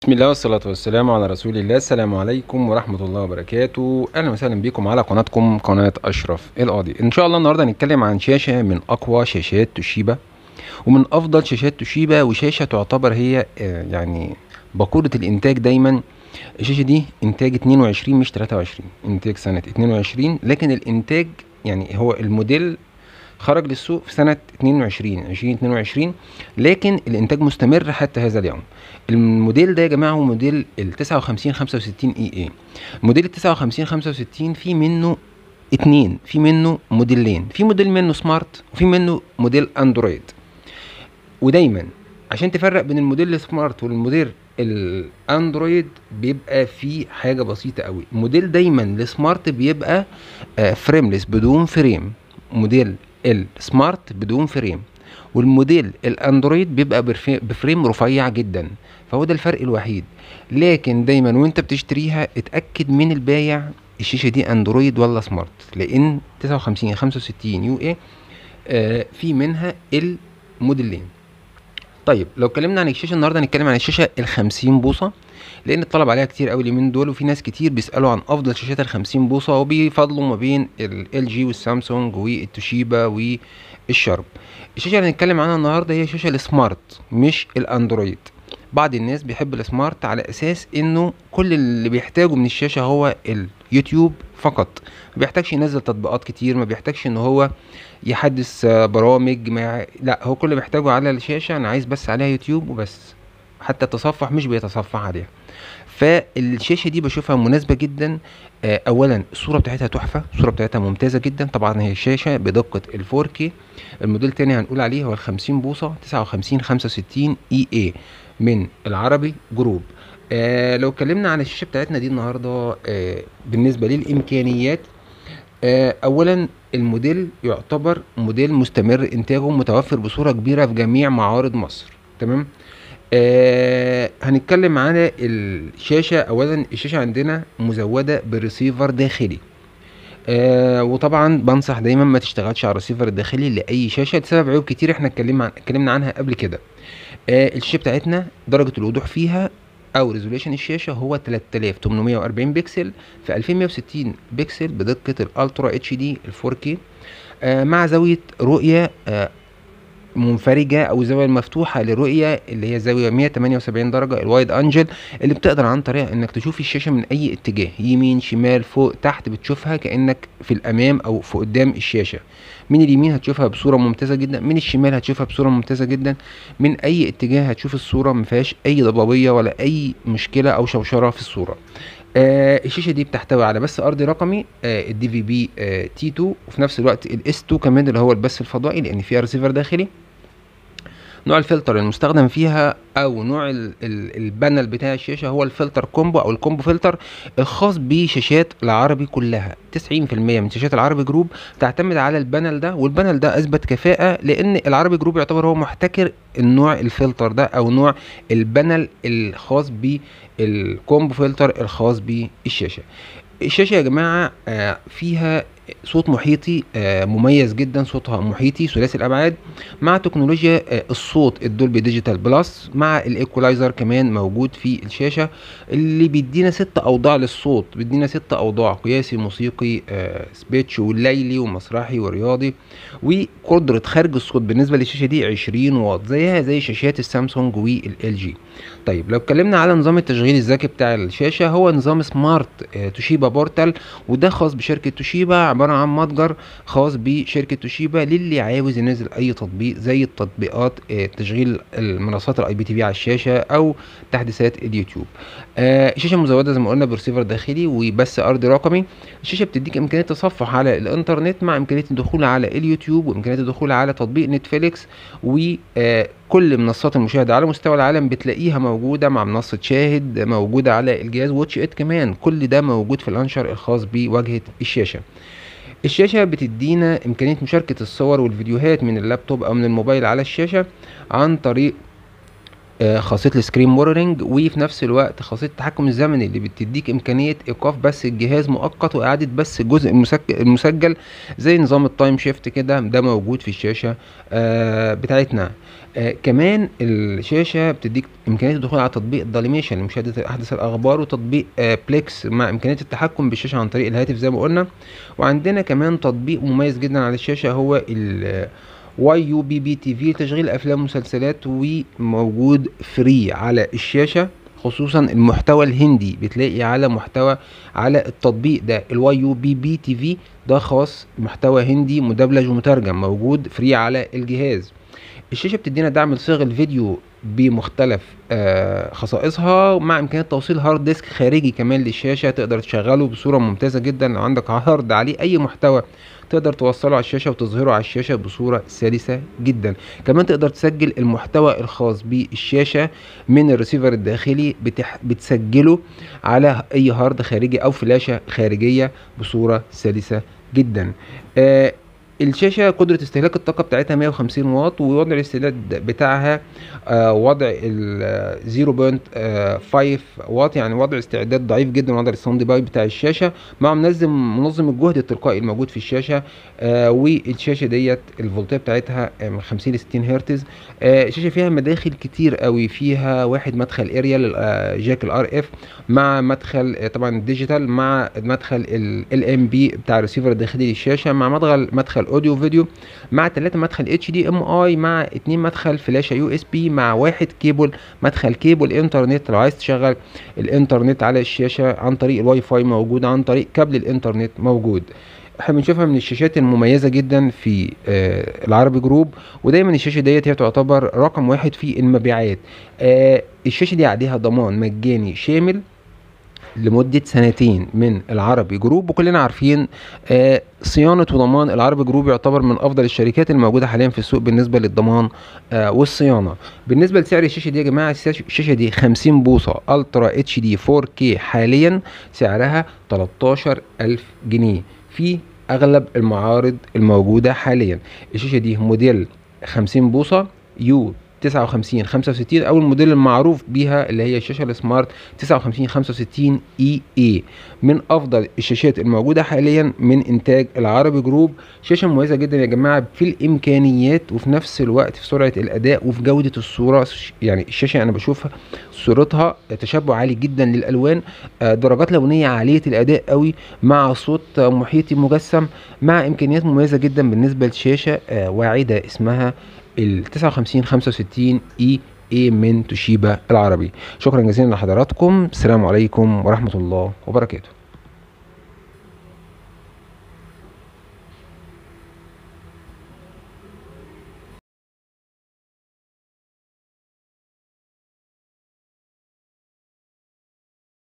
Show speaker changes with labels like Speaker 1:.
Speaker 1: بسم الله والصلاة والسلام على رسول الله السلام عليكم ورحمة الله وبركاته أهلا وسهلا بكم على قناتكم قناة أشرف القاضي إن شاء الله النهاردة هنتكلم عن شاشة من أقوى شاشات توشيبا ومن أفضل شاشات توشيبا وشاشة تعتبر هي آه، يعني بقولة الإنتاج دايما الشاشة دي إنتاج 22 مش 23 إنتاج سنة 22 لكن الإنتاج يعني هو الموديل خرج للسوق في سنة 22 2022 لكن الإنتاج مستمر حتى هذا اليوم الموديل ده يا جماعة هو موديل ال 59 65 اي اي موديل ال 59 65 في منه اتنين في منه موديلين في موديل منه سمارت وفي منه موديل اندرويد ودايما عشان تفرق بين الموديل السمارت والموديل الاندرويد بيبقى في حاجه بسيطه قوي الموديل دايما السمارت بيبقى فريمليس بدون فريم موديل السمارت بدون فريم والموديل الاندرويد بيبقى برفي- بفريم رفيع جدا فهو ده الفرق الوحيد لكن دايما وانت بتشتريها اتاكد من البايع الشاشه دي اندرويد ولا سمارت لان 59 65 يو اي آه في منها الموديلين طيب لو اتكلمنا عن الشاشه النهارده هنتكلم عن الشاشه ال 50 بوصه لان الطلب عليها كتير قوي اليومين دول وفي ناس كتير بيسالوا عن افضل شاشات ال 50 بوصه وبيفضلوا ما بين ال جي والسامسونج والتوشيبا والشارب الشاشه اللي هنتكلم عنها النهارده هي شاشه السمارت مش الاندرويد بعض الناس بيحب السمارت على اساس انه كل اللي بيحتاجه من الشاشه هو اليوتيوب فقط ما بيحتاجش ينزل تطبيقات كتير ما بيحتاجش ان هو يحدث آه، برامج ما لا هو كل اللي بيحتاجه على الشاشه انا عايز بس عليها يوتيوب وبس حتى التصفح مش بيتصفح عليها فالشاشه دي بشوفها مناسبه جدا آه، اولا الصوره بتاعتها تحفه الصوره بتاعتها ممتازه جدا طبعا هي شاشه بدقه ال 4K الموديل التاني هنقول عليه هو ال 50 بوصه 59 65 اي اي من العربي جروب آه لو اتكلمنا عن الشاشه بتاعتنا دي النهارده آه بالنسبه للامكانيات آه، اولا الموديل يعتبر موديل مستمر انتاجه متوفر بصوره كبيره في جميع معارض مصر تمام آه هنتكلم على الشاشه اولا الشاشه عندنا مزوده بريسيفر داخلي آه وطبعا بنصح دايما ما تشتغلش على الريسيفر الداخلي لاي شاشه لسبب عيوب كتير احنا اتكلمنا عن اتكلمنا عنها قبل كده آه الشاشه بتاعتنا درجه الوضوح فيها او ريزوليوشن الشاشه هو 3840 بكسل في 2160 بكسل بدقه الالترا اتش دي ال 4K آه مع زاويه رؤيه آه منفرجه او زاويه مفتوحه للرؤيه اللي هي زاويه 178 درجه الوايد انجل اللي بتقدر عن طريقها انك تشوف الشاشه من اي اتجاه يمين شمال فوق تحت بتشوفها كانك في الامام او في قدام الشاشه من اليمين هتشوفها بصوره ممتازه جدا من الشمال هتشوفها بصوره ممتازه جدا من اي اتجاه هتشوف الصوره ما فيهاش اي ضبابيه ولا اي مشكله او شوشره في الصوره آه الشاشه دي بتحتوي على بث ارضي رقمي آه الدي في بي آه تي 2 وفي نفس الوقت الاس 2 كمان اللي هو البث الفضائي لان فيها ريسيفر داخلي نوع الفلتر المستخدم فيها او نوع ال- ال- البانل بتاع الشاشه هو الفلتر كومبو او الكومبو فلتر الخاص بشاشات العربي كلها 90% من شاشات العربي جروب تعتمد على البانل ده والبانل ده اثبت كفاءه لان العربي جروب يعتبر هو محتكر النوع الفلتر ده او نوع البانل الخاص بالكومبو فلتر الخاص بالشاشه الشاشه يا جماعه آه، فيها صوت محيطي آه، مميز جدا صوتها محيطي ثلاثي الابعاد مع تكنولوجيا آه، الصوت الدولبي ديجيتال بلس مع الايكولايزر كمان موجود في الشاشه اللي بيدينا ست اوضاع للصوت بيدينا ست اوضاع قياسي موسيقي آه، سبيتش والليلي ومسرحي ورياضي وقدره خارج الصوت بالنسبه للشاشه دي 20 واط زيها زي شاشات السامسونج والال جي طيب لو اتكلمنا على نظام التشغيل الذكي بتاع الشاشه هو نظام سمارت آه، توشيبا بورتال وده خاص بشركه توشيبا عباره عن متجر خاص بشركه توشيبا للي عاوز ينزل اي تطبيق زي التطبيقات آه، تشغيل المنصات الاي بي تي في على الشاشه او تحديثات اليوتيوب آه، الشاشه مزوده زي ما قلنا برسيفر داخلي وبث ارضي رقمي الشاشه بتديك امكانيه تصفح على الانترنت مع امكانيه الدخول على اليوتيوب وامكانيه الدخول على تطبيق نتفليكس وكل منصات المشاهده على مستوى العالم بتلاقيها موجوده مع منصه شاهد موجوده على الجهاز واتش ات كمان كل ده موجود في اللانشر الخاص بواجهه الشاشه الشاشة بتدينا إمكانية مشاركة الصور والفيديوهات من اللابتوب أو من الموبايل على الشاشة عن طريق آه، خاصية السكرين مورنينج وفي نفس الوقت خاصية التحكم الزمني اللي بتديك إمكانية إيقاف بس الجهاز مؤقت وإعادة بس الجزء المسك- المسجل زي نظام التايم شيفت كده ده موجود في الشاشة آه، بتاعتنا آه كمان الشاشه بتديك امكانيه الدخول على تطبيق داليميشن لمشاهده احدث الاخبار وتطبيق آه بليكس مع امكانيه التحكم بالشاشه عن طريق الهاتف زي ما قلنا وعندنا كمان تطبيق مميز جدا على الشاشه هو ال واي يو بي بي تي في لتشغيل افلام ومسلسلات وموجود فري على الشاشه خصوصا المحتوى الهندي بتلاقي على محتوى على التطبيق ده الواي يو بي بي تي في ده خاص محتوى هندي مدبلج ومترجم موجود فري على الجهاز الشاشه بتدينا دعم لصيغ الفيديو بمختلف آه خصائصها مع امكانيه توصيل هارد ديسك خارجي كمان للشاشه تقدر تشغله بصوره ممتازه جدا لو عندك هارد عليه اي محتوى تقدر توصله على الشاشه وتظهره على الشاشه بصوره سلسه جدا كمان تقدر تسجل المحتوى الخاص بالشاشه من الريسيفر الداخلي بتح... بتسجله على اي هارد خارجي او فلاشه خارجيه بصوره سلسه جدا آه الشاشه قدره استهلاك الطاقه بتاعتها 150 واط ووضع الاستعداد بتاعها آه وضع ال 0.5 واط يعني وضع استعداد ضعيف جدا وضع الستاند باي بتاع الشاشه مع منظم منظم الجهد التلقائي الموجود في الشاشه آه والشاشه ديت الفولتيه بتاعتها من 50 ل 60 هرتز آه الشاشه فيها مداخل كتير قوي فيها واحد مدخل اريال آه جاك الار اف مع مدخل آه طبعا ديجيتال مع مدخل ال ام بي بتاع الريسيفر الداخلي للشاشه مع مدخل مدخل اوديو فيديو مع ثلاثة مدخل اتش دي ام اي مع اتنين مدخل فلاشة يو اس بي مع واحد كيبل مدخل كيبل انترنت لو عايز تشغل الانترنت على الشاشة عن طريق الواي فاي موجود عن طريق كابل الانترنت موجود احنا بنشوفها من الشاشات المميزة جدا في آه العربي جروب ودايما الشاشة ديت هي تعتبر رقم واحد في المبيعات آه الشاشة دي عليها ضمان مجاني شامل لمدة سنتين من العربي جروب وكلنا عارفين آه صيانة وضمان العربي جروب يعتبر من أفضل الشركات الموجودة حاليا في السوق بالنسبة للضمان آه والصيانة بالنسبة لسعر الشاشة دي يا جماعة الشاشة دي 50 بوصة ألترا اتش دي 4K حاليا سعرها 13000 جنيه في أغلب المعارض الموجودة حاليا الشاشة دي موديل 50 بوصة يو 59 65 او الموديل المعروف بيها اللي هي الشاشه السمارت 59 65 اي اي من افضل الشاشات الموجوده حاليا من انتاج العربي جروب شاشه مميزه جدا يا جماعه في الامكانيات وفي نفس الوقت في سرعه الاداء وفي جوده الصوره يعني الشاشه انا بشوفها صورتها تشبع عالي جدا للالوان درجات لونيه عاليه الاداء قوي مع صوت محيطي مجسم مع امكانيات مميزه جدا بالنسبه لشاشه واعده اسمها ال 59 65 اي اي من توشيبا العربي شكرا جزيلا لحضراتكم السلام عليكم ورحمه الله وبركاته